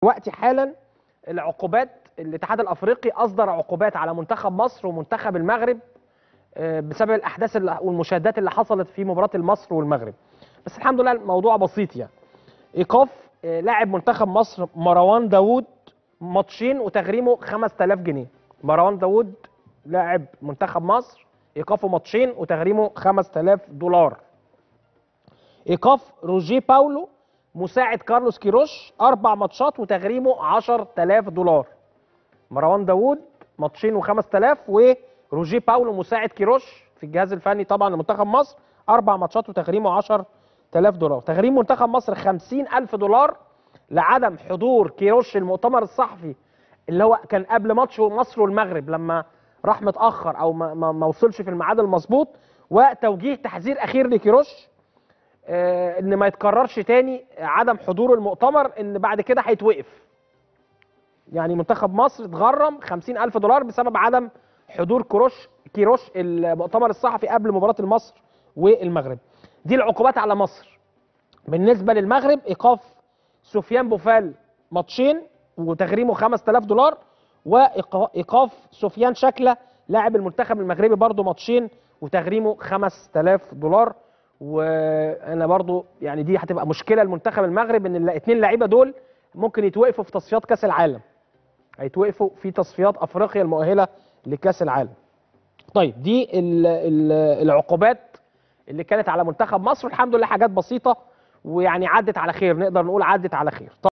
دلوقتي حالا العقوبات الاتحاد الافريقي اصدر عقوبات على منتخب مصر ومنتخب المغرب آه، بسبب الاحداث اللي- والمشاهدات اللي حصلت في مباراه مصر والمغرب بس الحمد لله الموضوع بسيط يعني ايقاف آه، لاعب منتخب مصر مروان داوود ماتشين وتغريمه 5000 جنيه مروان داوود لاعب منتخب مصر ايقافه ماتشين وتغريمه 5000 دولار ايقاف روجيه باولو مساعد كارلوس كيروش اربع ماتشات وتغريمه 10000 دولار مروان داوود ماتشين و5000 وروجيه باولو مساعد كيروش في الجهاز الفني طبعا لمنتخب مصر اربع ماتشات وتغريمه 10000 دولار تغريم منتخب مصر 50000 دولار لعدم حضور كيروش المؤتمر الصحفي اللي هو كان قبل ماتش مصر والمغرب لما راح متاخر او ما, ما, ما وصلش في الميعاد المظبوط وتوجيه تحذير اخير لكيروش آه، ان ما يتكررش تاني عدم حضور المؤتمر ان بعد كده هيتوقف يعني منتخب مصر اتغرم 50000 دولار بسبب عدم حضور كروش كيروش المؤتمر الصحفي قبل مباراة مصر والمغرب دي العقوبات على مصر بالنسبة للمغرب ايقاف سفيان بوفال ماتشين وتغريمه 5000 دولار وايقاف سفيان شكلة لاعب المنتخب المغربي برضه ماتشين وتغريمه 5000 دولار وانا برضو يعني دي هتبقى مشكله لمنتخب المغرب ان الاثنين لعيبه دول ممكن يتوقفوا في تصفيات كاس العالم هيتوقفوا في تصفيات افريقيا المؤهله لكاس العالم طيب دي ال ال العقوبات اللي كانت على منتخب مصر الحمد لله حاجات بسيطه ويعني عدت على خير نقدر نقول عدت على خير